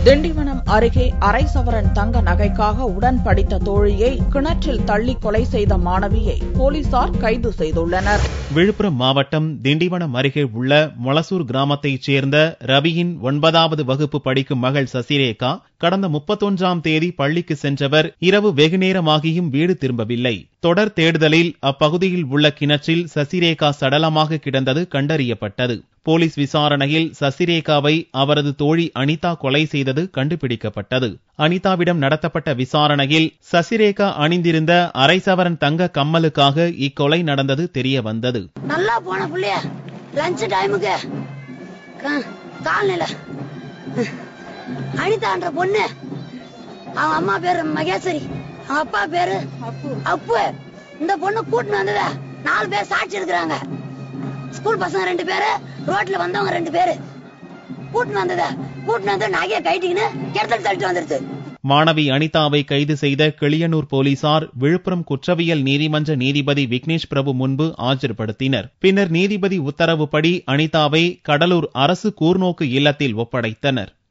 திண்டிவனம் அருகே அரை சவரன் தங்க நகைக்காக உடன் படித்த தோழியை கிணற்றில் தள்ளி கொலை செய்த மாணவியை போலீசார் கைது செய்துள்ளனர் விழுப்புரம் மாவட்டம் திண்டிவனம் அருகே உள்ள மொளசூர் கிராமத்தைச் சேர்ந்த ரவியின் ஒன்பதாவது வகுப்பு படிக்கும் மகள் சசிரேகா கடந்த முப்பத்தொன்றாம் தேதி பள்ளிக்கு சென்றவர் இரவு வெகுநேரமாகியும் வீடு திரும்பவில்லை தொடர் தேடுதலில் அப்பகுதியில் உள்ள கிணற்றில் சசிரேகா சடலமாக கிடந்தது கண்டறியப்பட்டது போலீஸ் விசாரணையில் சசிரேகாவை அவரது தோழி அனிதா கொலை செய்தது கண்டுபிடிக்கப்பட்டது அனிதாவிடம் நடத்தப்பட்ட விசாரணையில் சசிரேகா அணிந்திருந்த அரை சவரன் தங்க கம்மலுக்காக இக்கொலை நடந்தது தெரிய வந்தது நல்லா போன புள்ளைய லஞ்ச் டைமுக்கு காலனில அனிதான்ற பொண்ணு அவன் அம்மா பேரு மகேஸ்வரி அவன் அப்பா பேரு அப்பு இந்த பொண்ணு கூட்டின்னு வந்தத நாலு பேர் சாட்சி இருக்கிறாங்க ஸ்கூல் பசங்க ரெண்டு பேரு ரோட்ல வந்தவங்க ரெண்டு பேரு கூட்டின்னு வந்தத கூட்டின்னு வந்து நகைய கைட்டிக்கின்னு கிடத்தல் தள்ளிட்டு வந்துருது மாணவி அனிதாவை கைது செய்த கிளியனூர் போலீசார் விழுப்புரம் குற்றவியல் நீதிமன்ற நீதிபதி விக்னேஷ் பிரபு முன்பு ஆஜர்படுத்தினர் பின்னர் நீதிபதி உத்தரவுப்படி அனிதாவை கடலூர் அரசு கூர்நோக்கு இல்லத்தில் ஒப்படைத்தனர்